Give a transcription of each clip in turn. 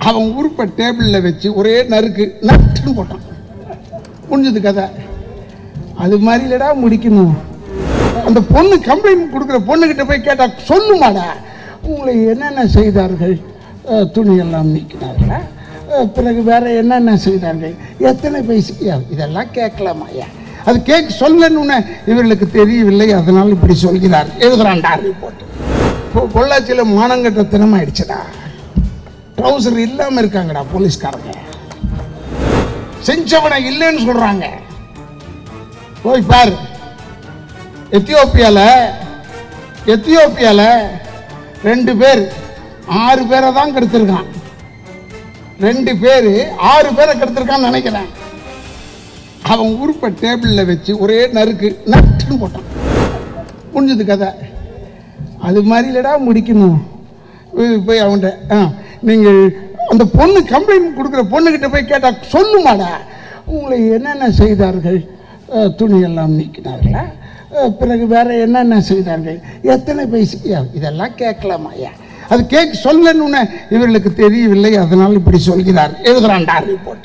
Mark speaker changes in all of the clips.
Speaker 1: அவன் உறுப்பை டேபிளில் வச்சு ஒரே நறுக்கு நட்டுன்னு போட்டான் முடிஞ்சது கதை அது மாதிரி இல்லடா முடிக்கணும் அந்த பொண்ணு கம்ப்ளைண்ட் கொடுக்குற பொண்ணுகிட்ட போய் கேட்டா சொல்லுமாடா உங்களை என்னென்ன செய்தார்கள் அஹ், துணியெல்லாம் நீக்கினார்களா அஹ், பிறகு வேற என்னென்ன செய்தார்கள் எத்தனை பைசா ஐயா, இதெல்லாம் கேட்கலாமா ஐயா அது கேட்க சொல்லணும்னு இவர்களுக்கு தெரியவில்லை அதனால் இப்படி சொல்கிறார் எழுதுறான்டா ரிப்போர்ட் இப்போ பொள்ளாச்சியில் மானங்கட்ட தினமாயிடுச்சுடா ட்ரௌசர் இல்லாமல் இருக்காங்கடா போலீஸ்காரங்க செஞ்சவனை இல்லைன்னு சொல்றாங்க போய் பாரு எத்தியோப்பியால எத்தியோப்பியால ரெண்டு பேர் ஆறு பேரை தான் கெடுத்திருக்கான் ரெண்டு பேர் ஆறு பேரை கெடுத்திருக்கான்னு நினைக்கிறேன் அவன் உறுப்பை டேபிளில் வச்சு ஒரே நறுக்கு நட்டுன்னு போட்டான் முடிஞ்சது கதை அது மாதிரி இல்லடா முடிக்கணும் இது போய் அவன்கிட்ட ஆ நீங்கள் அந்த பொண்ணு கம்ப்ளைண்ட் கொடுக்குற பொண்ணுகிட்ட போய் கேட்டால் சொல்லுமாடா உங்களை என்னென்ன செய்தார்கள் அஹ், துணியெல்லாம் நீக்கினார்களா அஹ், பிறகு வேற என்னென்ன செய்தார்கள் எத்தனை பைசா ஐயா, இதெல்லாம் கேட்கலாமா ஐயா அது கேட்க சொல்லணும்னு இவர்களுக்கு தெரியவில்லை அதனால் இப்படி சொல்கிறார் எழுதுறான்டா ரிப்போர்ட்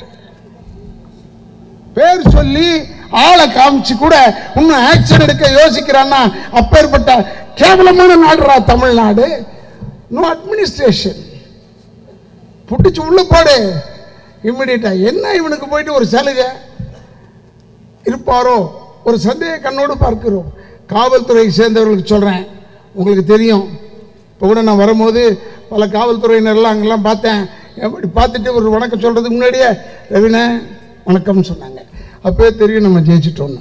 Speaker 1: பேர் சொல்லி ஆளை காமிச்சு கூட இன்னும் ஆக்ஷன் எடுக்க யோசிக்கிறான்னா அப்பேற்பட்ட கேவலமான நாடுறா தமிழ்நாடு நோ அட்மினிஸ்ட்ரேஷன் புடிச்சு உள்ள போடு இம்மிடியட்டா என்ன இவனுக்கு போயிட்டு ஒரு சலுகை இருப்பாரோ ஒரு சந்தேக கண்ணோடு பார்க்கிறோம் காவல்துறை சேர்ந்தவர்களுக்கு சொல்றேன் உங்களுக்கு தெரியும் இப்போ கூட நான் வரும்போது பல காவல்துறையினர்லாம் அங்கெல்லாம் பார்த்தேன் எப்படி பார்த்துட்டு ஒரு வணக்கம் சொல்றதுக்கு முன்னாடியே ரவின வணக்கம்னு சொன்னாங்க அப்பவே தெரியும் நம்ம ஜெயிச்சிட்டோன்னு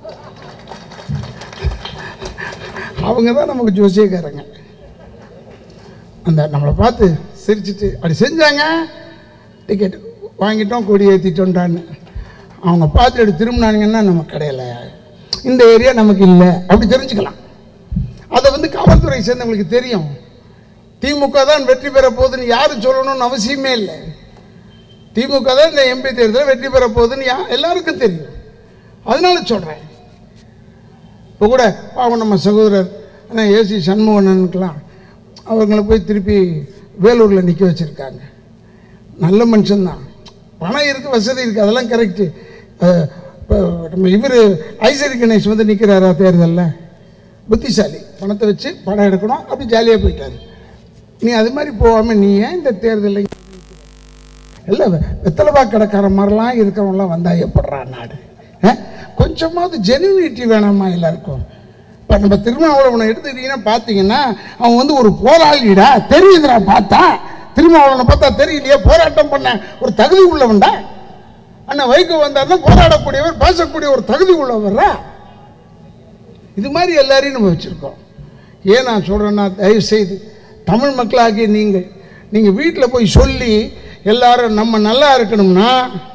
Speaker 1: அவங்க தான் நமக்கு ஜோசியக்காரங்க அந்த நம்மளை பார்த்து சிரிச்சிட்டு அப்படி செஞ்சாங்க டிக்கெட் வாங்கிட்டோம் கொடி ஏற்றிட்டோன்டான்னு அவங்க பார்த்து அப்படி திரும்பினானுங்கன்னா நம்ம கடையில் இந்த ஏரியா நமக்கு இல்லை அப்படி தெரிஞ்சுக்கலாம் அதை வந்து காவல்துறை சேர்ந்தவங்களுக்கு தெரியும் திமுக தான் வெற்றி பெற போகுதுன்னு யாரும் சொல்லணும்னு அவசியமே இல்லை திமுக தான் இந்த எம்பி தேர்தலில் வெற்றி பெற போகுதுன்னு யா எல்லாருக்கும் தெரியும் அதனால சொல்கிறேன் இப்போ கூட பாவம் நம்ம சகோதரர் ஆனால் ஏசி சண்முகனனுக்கெல்லாம் அவங்கள போய் திருப்பி வேலூரில் நிற்க வச்சுருக்காங்க நல்ல மனுஷன்தான் பணம் இருக்குது வசதி இருக்குது அதெல்லாம் கரெக்டு இப்போ நம்ம இவர் ஐசரி கணேஷ் வந்து நிற்கிறாரா தேர்தலில் புத்திசாலி பணத்தை வச்சு படம் எடுக்கணும் அப்படி ஜாலியாக போயிட்டாரு நீ அது மாதிரி போகாமல் நீ ஏன் இந்த தேர்தலில் இல்லை வெத்தலைபா கடைக்கார மாதிரிலாம் இருக்கிறவங்களாம் வந்தா எப்படிறா நாடு ஆ? கொஞ்சமாவது ஜெனுவினிட்டி வேணாமா எல்லாருக்கும் இப்போ நம்ம திருமாவளவனை எடுத்துக்கிட்டீங்கன்னா பார்த்தீங்கன்னா அவன் வந்து ஒரு போராளிடா தெரியுதுடா பார்த்தா திருமாவளவனை பார்த்தா தெரியலையே போராட்டம் பண்ண ஒரு தகுதி உள்ளவன்டா அண்ணன் வைகோ வந்தாருன்னா போராடக்கூடியவர் பேசக்கூடிய ஒரு தகுதி உள்ளவர்ரா இது மாதிரி எல்லாரையும் நம்ம வச்சுருக்கோம் ஏன் நான் சொல்கிறேன்னா தயவு செய்து தமிழ் மக்களாகிய நீங்கள் நீங்கள் வீட்டில் போய் சொல்லி எல்லாரும் நம்ம நல்லா இருக்கணும்னா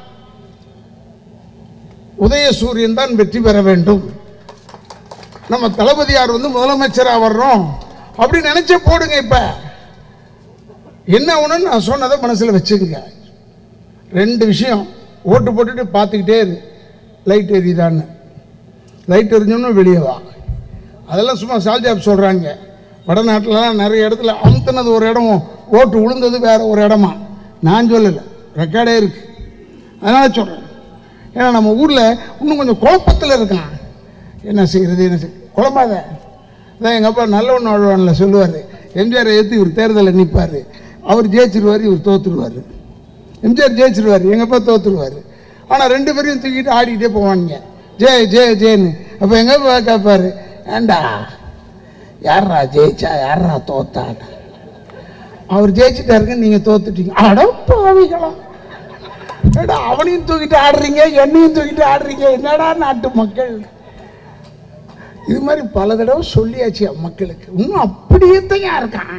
Speaker 1: உதயசூரியன் தான் வெற்றி பெற வேண்டும் நம்ம தளபதியார் வந்து முதலமைச்சராக வர்றோம் அப்படி நினைச்சே போடுங்க இப்ப என்ன ஒண்ணுன்னு நான் சொன்னதை மனசுல வச்சுக்கங்க ரெண்டு விஷயம் ஓட்டு போட்டுட்டு பார்த்துக்கிட்டே இரு லைட் எரியுதான்னு லைட் எரிஞ்சோன்னு வெளியே வா அதெல்லாம் சும்மா சால்ஜாப் சொல்கிறாங்க வடநாட்டிலலாம் நிறைய இடத்துல அமுத்துனது ஒரு இடம் ஓட்டு விழுந்தது வேற ஒரு இடமா நான் சொல்லலை ரெக்கார்டே இருக்கு அதனால சொல்கிறேன் ஏன்னா நம்ம ஊரில் இன்னும் கொஞ்சம் குழப்பத்தில் இருக்கான் என்ன செய்கிறது என்ன செய் குழம்பாத அதான் எங்கள் அப்பா நல்லவன் வாழ்வான்ல சொல்லுவார் எம்ஜிஆர் ஏற்று இவர் தேர்தலில் நிற்பார் அவர் ஜெயிச்சிருவார் இவர் தோத்துருவார் எம்ஜிஆர் ஜெயிச்சிருவார் எங்கள் அப்பா தோத்துருவார் ஆனால் ரெண்டு பேரையும் தூக்கிட்டு ஆடிக்கிட்டே போவானுங்க ஜெய் ஜெய் ஜெயன்னு அப்போ எங்கள் அப்பா கேட்பாரு ஏண்டா யாரா ஜெயிச்சா யாரா தோத்தான்னு அவர் ஜெயிச்சிட்டாருங்க நீங்கள் தோத்துட்டீங்க அட பாவிகளா ஏடா அவனையும் தூக்கிட்டு ஆடுறீங்க என்னையும் தூக்கிட்டு ஆடுறீங்க என்னடா நாட்டு மக்கள் இது மாதிரி பல தடவை சொல்லியாச்சு மக்களுக்கு இன்னும் அப்படியே தான் இருக்கான்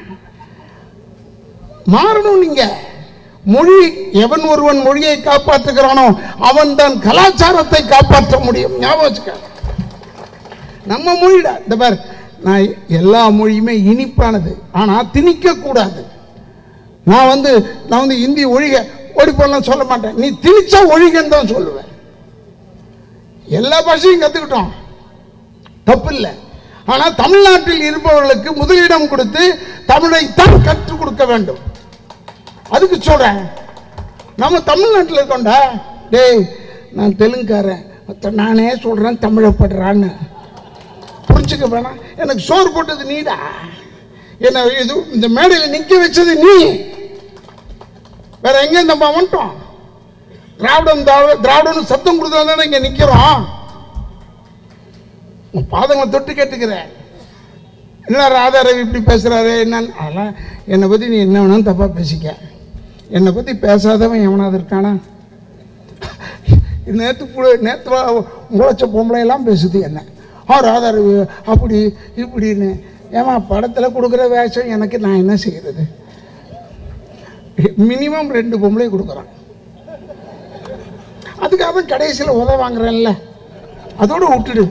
Speaker 1: மாறணும் நீங்க மொழி எவன் ஒருவன் மொழியை காப்பாற்றுகிறானோ அவன் தான் கலாச்சாரத்தை காப்பாற்ற முடியும் ஞாபகம் வச்சுக்க நம்ம மொழிடா இந்த பார் நான் எல்லா மொழியுமே இனிப்பானது ஆனா திணிக்க கூடாது நான் வந்து நான் வந்து இந்தி ஒழிக ஓடிப்போலாம் சொல்ல மாட்டேன் நீ திணிச்சா ஒழிகன்னு தான் சொல்லுவேன் எல்லா பாஷையும் கத்துக்கிட்டோம் தப்பு இல்லை ஆனா தமிழ்நாட்டில் இருப்பவர்களுக்கு முதலிடம் கொடுத்து தமிழை தான் கற்றுக் கொடுக்க வேண்டும் அதுக்கு சொல்றேன் நம்ம தமிழ்நாட்டில் இருக்கோம்டா டேய் நான் தெலுங்குக்காரன் மத்த நானே சொல்றேன் தமிழப்படுறான்னு புரிஞ்சுக்க வேணாம் எனக்கு சோறு போட்டது நீடா என்ன இது இந்த மேடையில் நிக்க வச்சது நீ வேற எங்க இந்த நம்ம வந்துட்டோம் திராவிடம் திராவிட- திராவிடம்னு சத்தம் கொடுத்தா இங்க நிக்கிறோம் உன் பாதங்களை தொட்டு கேட்டுக்கிறேன் என்ன ராதாரவி இப்படி பேசுறாரு என்னன்னு அதெல்லாம் என்னை பத்தி நீ என்ன வேணாலும் தப்பா பேசிக்க என்னை பத்தி பேசாதவன் எவனாவது இருக்கானா நேற்று புள்ள நேற்று முளைச்ச பொம்பளை எல்லாம் பேசுது என்ன ஆ ராதாரவி அப்படி இப்படின்னு ஏமா படத்தில் கொடுக்குற வேஷம் எனக்கு நான் என்ன செய்யறது மினிமம் ரெண்டு பொம்பளை கொடுக்குறான் அதுக்காக கடைசியில் உத வாங்குறேன்ல அதோட விட்டுடு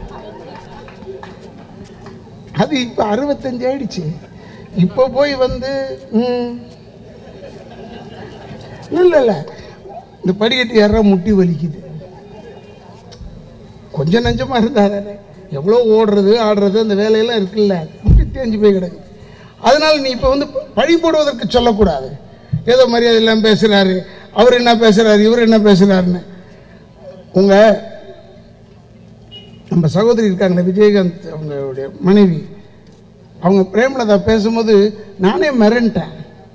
Speaker 1: அது இப்போ அறுபத்தஞ்சு ஆயிடுச்சு இப்போ போய் வந்து ம், இல்லை இல்லை இந்த படிக்கட்டு ஏற முட்டி வலிக்குது கொஞ்சம் நஞ்சமாக இருந்தா தானே எவ்வளோ ஓடுறது ஆடுறது அந்த வேலையெல்லாம் இருக்குல்ல முட்டி தேஞ்சு போய் கிடக்குது அதனால நீ இப்போ வந்து பழி போடுவதற்கு சொல்லக்கூடாது ஏதோ மரியாதை எல்லாம் பேசுகிறாரு அவர் என்ன பேசுகிறாரு இவர் என்ன பேசுகிறாருன்னு உங்கள் நம்ம சகோதரி இருக்காங்களே விஜயகாந்த் அவங்களுடைய மனைவி அவங்க பிரேமலதா பேசும்போது நானே மிரண்டேன்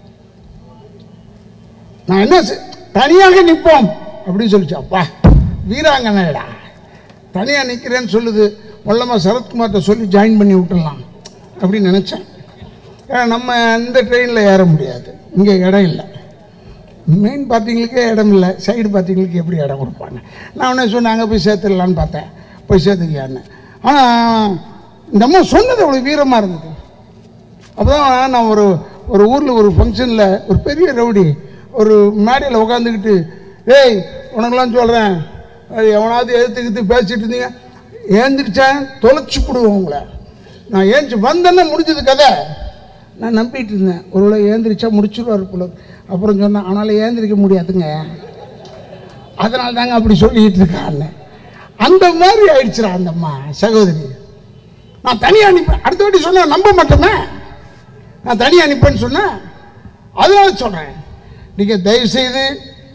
Speaker 1: நான் என்ன செ- தனியாக நிற்போம் அப்படின்னு சொல்லிச்சு அப்பா வீராங்கனைடா தனியாக நிற்கிறேன்னு சொல்லுது மொல்லமா சரத்குமார்கிட்ட சொல்லி ஜாயின் பண்ணி விட்டுடலாம் அப்படின்னு நினச்சேன் ஏன்னா நம்ம அந்த ட்ரெயினில் ஏற முடியாது இங்கே இடம் இல்லை மெயின் பார்ட்டிங்களுக்கே இடம் இல்லை சைடு பார்ட்டிங்களுக்கு எப்படி இடம் கொடுப்பாங்க நான் உடனே சொன்னேன் அங்கே போய் சேர்த்துடலான்னு பார்த்தேன் போய் சேர்த்துக்கியான்னு ஆனால் இந்த அம்மா சொன்னது அவ்வளோ வீரமாக இருந்தது அப்போ தான் நான் ஒரு ஒரு ஊரில் ஒரு ஃபங்க்ஷனில் ஒரு பெரிய ரவுடி ஒரு மேடையில் உட்காந்துக்கிட்டு ஏய் உனக்கெல்லாம் சொல்கிறேன் எவனாவது எதிர்த்துக்கிட்டு பேசிட்டு இருந்தீங்க ஏந்திரிச்சேன் தொலைச்சி விடுவோம் உங்களை நான் ஏஞ்சி வந்தேன்னா முடிஞ்சது கதை நான் நம்பிட்டு இருந்தேன் ஒருவேளை ஏந்திரிச்சா முடிச்சிடுவார் போல அப்புறம் சொன்னேன் அவனால் ஏந்திரிக்க முடியாதுங்க அதனால தாங்க அப்படி சொல்லிட்டு இருக்கான்னு அந்த மாதிரி ஆயிடுச்சுடா அந்த அம்மா சகோதரி நான் தனியாக அனுப்பேன் அடுத்த வாட்டி சொன்னா நம்ப மாட்டோமே நான் தனியாக அனுப்பேன்னு சொன்னேன் அதனால சொல்கிறேன் நீங்கள் தயவு செய்து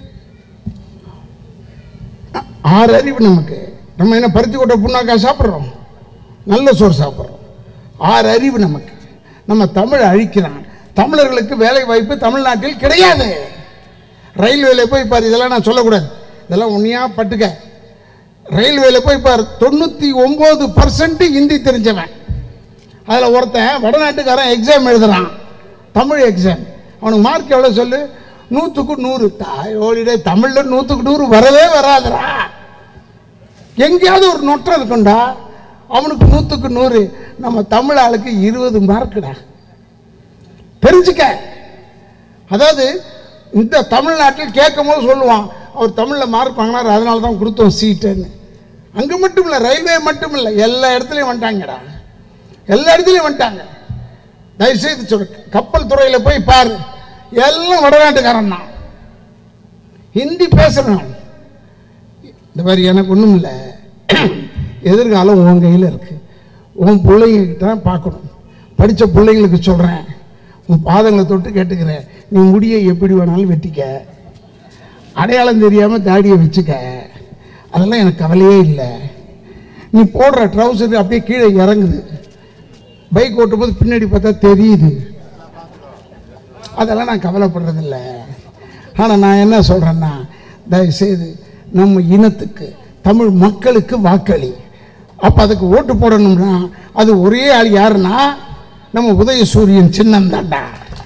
Speaker 1: ஆ- ஆறு அறிவு நமக்கு நம்ம என்ன பருத்தி கொட்டை புண்ணாக்கா சாப்பிட்றோம் நல்ல சோறு சாப்பிட்றோம் ஆறு அறிவு நமக்கு நம்ம தமிழை அழிக்கிறான் தமிழர்களுக்கு வேலை வாய்ப்பு தமிழ்நாட்டில் கிடையாது ரயில்வேல போய் பாரு இதெல்லாம் நான் சொல்லக்கூடாது இதெல்லாம் உண்மையா பட்டுக்க ரயில்வேல போய் பாரு தொண்ணூற்றி ஒம்பது பர்சன்ட் ஹிந்தி தெரிஞ்சவன் அதில் ஒருத்தன் வடநாட்டுக்காரன் எக்ஸாம் எழுதுறான் தமிழ் எக்ஸாம் அவனுக்கு மார்க் எவ்வளோ சொல்லு நூற்றுக்கு நூறு தாயோடிடே தமிழில் நூற்றுக்கு நூறு வரவே வராதுடா எங்கேயாவது ஒரு நொட்டம் இருக்கும்டா அவனுக்கு நூற்றுக்கு நூறு நம்ம தமிழ் ஆளுக்கு இருபது மார்க்குடா தெரிஞ்சுக்க அதாவது இந்த தமிழ்நாட்டில் கேட்கும் போது சொல்லுவான் அவர் தமிழில் மார்க் வாங்கினார் அதனால தான் கொடுத்தோம் சீட்டுன்னு அங்கே மட்டும் இல்லை ரயில்வே மட்டும் இல்லை எல்லா இடத்துலையும் வந்துட்டாங்கடா எல்லா இடத்துலையும் வந்துட்டாங்க தயவுசெய்து சொல்லு கப்பல் துறையில் போய் பாரு எல்லாம் வடநாட்டுக்காரன் தான் ஹிந்தி பேசுகிறேன் இந்த மாதிரி எனக்கு ஒன்றும் இல்லை எதிர்காலம் உன் கையில் இருக்கு உன் பிள்ளைங்களுக்கு தான் பார்க்கணும் படித்த பிள்ளைங்களுக்கு சொல்கிறேன் உன் பாதங்களை தொட்டு கேட்டுக்கிறேன் நீ முடியை எப்படி வேணாலும் வெட்டிக்க அடையாளம் தெரியாமல் தாடியை வச்சுக்க அதெல்லாம் எனக்கு கவலையே இல்லை நீ போடுற ட்ரௌசர் அப்படியே கீழே இறங்குது பைக் ஓட்டும் போது பின்னாடி பார்த்தா தெரியுது அதெல்லாம் நான் கவலைப்படுறதில்ல ஆனால் நான் என்ன சொல்கிறேன்னா தயவுசெய்து நம்ம இனத்துக்கு தமிழ் மக்களுக்கு வாக்களி அப்போ அதுக்கு ஓட்டு போடணும்னா அது ஒரே ஆள் யாருன்னா நம்ம உதயசூரியன் சின்னம் தாண்டா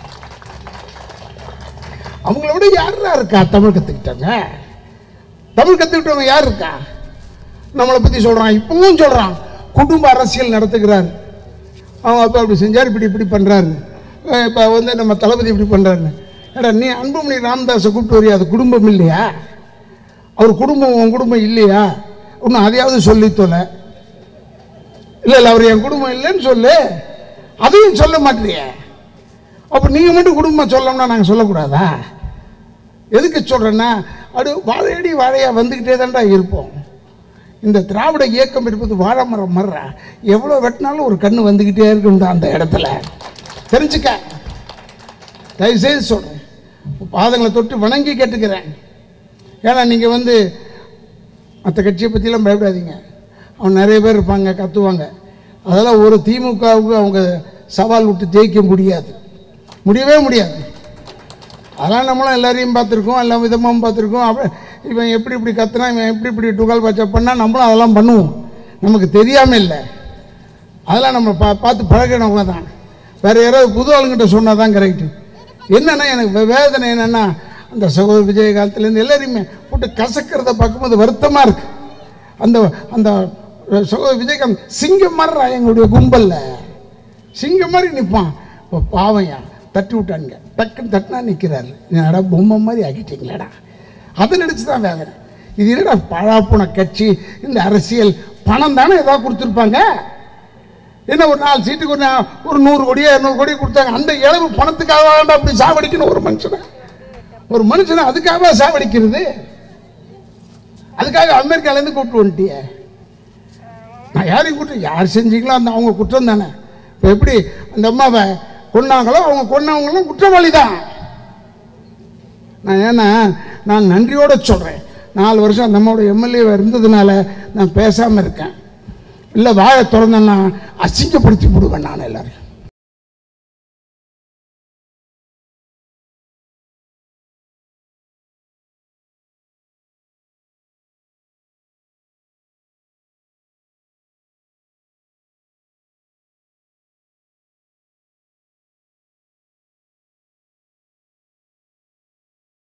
Speaker 1: அவங்கள விட யாரா இருக்கா தமிழ் கற்றுக்கிட்டாங்க தமிழ் கற்றுக்கிட்டவங்க யார் இருக்கா நம்மளை பற்றி சொல்கிறான் இப்பவும் சொல்கிறான் குடும்ப அரசியல் நடத்துகிறார் அவங்க அப்பா அப்படி செஞ்சார் இப்படி இப்படி பண்ணுறாரு இப்போ வந்து நம்ம தளபதி இப்படி பண்ணுறாரு ஏடா நீ அன்புமணி ராமதாஸை கூப்பிட்டு வரியா அது குடும்பம் இல்லையா அவர் குடும்பம் உன் குடும்பம் இல்லையா இன்னும் அதையாவது சொல்லி தொலை இல்லை இல்லை அவர் என் குடும்பம் இல்லைன்னு சொல்லு அதையும் சொல்ல மாட்டேறியே அப்போ நீங்கள் மட்டும் குடும்பம் சொல்லணும்னா நாங்கள் சொல்லக்கூடாதா எதுக்கு சொல்கிறேன்னா அது வாழையடி வாழையாக வந்துக்கிட்டே தான்டா இருப்போம் இந்த திராவிட இயக்கம் இருப்பது வாழை மரம் மர்றா எவ்வளோ வெட்டினாலும் ஒரு கண்ணு வந்துக்கிட்டே இருக்குண்டா அந்த இடத்துல தெரிஞ்சுக்க தயவுசெய்து சொல்கிறேன் பாதங்களை தொட்டு வணங்கி கேட்டுக்கிறேன் ஏன்னா நீங்கள் வந்து மற்ற கட்சியை பற்றிலாம் பயப்படாதீங்க அவன் நிறைய பேர் இருப்பாங்க கத்துவாங்க அதெல்லாம் ஒரு திமுகவுக்கு அவங்க சவால் விட்டு ஜெயிக்க முடியாது முடியவே முடியாது அதெல்லாம் நம்மளும் எல்லாரையும் பார்த்துருக்கோம் எல்லா விதமாகவும் பார்த்துருக்கோம் அப்ப இவன் எப்படி இப்படி கத்துனா இவன் எப்படி இப்படி டுகால் பச்சை பண்ணால் நம்மளும் அதெல்லாம் பண்ணுவோம் நமக்கு தெரியாமல் இல்லை அதெல்லாம் நம்ம பா பார்த்து பழகினவங்க தான் வேறு யாராவது புது ஆளுங்கிட்ட சொன்னால் தான் கரெக்டு என்னன்னா எனக்கு வே- வேதனை என்னென்னா அந்த சகோதர விஜயகாந்த்லேருந்து எல்லாரையுமே போட்டு கசக்கிறத பார்க்கும்போது வருத்தமாக இருக்கு அந்த அந்த சகோதர விஜயகாந்த் சிங்கம் மாறுறா எங்களுடைய கும்பலில் சிங்கம் மாதிரி நிற்பான் இப்போ பாவையா தட்டி விட்டானுங்க டக்குன்னு தட்டினா நிற்கிறாரு என்னடா பொம்மை மாதிரி ஆக்கிட்டீங்களேடா அதை நினச்சி தான் வேதனை இது என்னடா பழாப்புன கட்சி இந்த அரசியல் பணம் தானே ஏதாவது கொடுத்துருப்பாங்க என்ன ஒரு நாலு சீட்டுக்கு ஒரு நா- ஒரு நூறு கோடியோ இரநூறு கோடி கொடுத்தாங்க அந்த இளவு பணத்துக்காக வேண்டாம் அப்படி சாவடிக்கணும் ஒரு மனுஷனை ஒரு மனுஷனை அதுக்காக சாவடிக்கிறது அதுக்காக அமெரிக்காலேருந்து கூப்பிட்டு வந்துட்டியே நான் யாரையும் குற்றம் யார் செஞ்சீங்களோ அந்த அவங்க குற்றம் தானே இப்போ எப்படி அந்த அம்மாவை கொன்னாங்களோ அவங்க கொன்னவங்களும் குற்றவாளி தான் நான் ஏன்னா நான் நன்றியோட சொல்கிறேன் நாலு வருஷம் அந்த அம்மாவோட எம்எல்ஏ இருந்ததுனால நான் பேசாமல் இருக்கேன் இல்லை வாயை திறந்தேன்னா அசிங்கப்படுத்தி விடுவேன் நான் எல்லாரையும்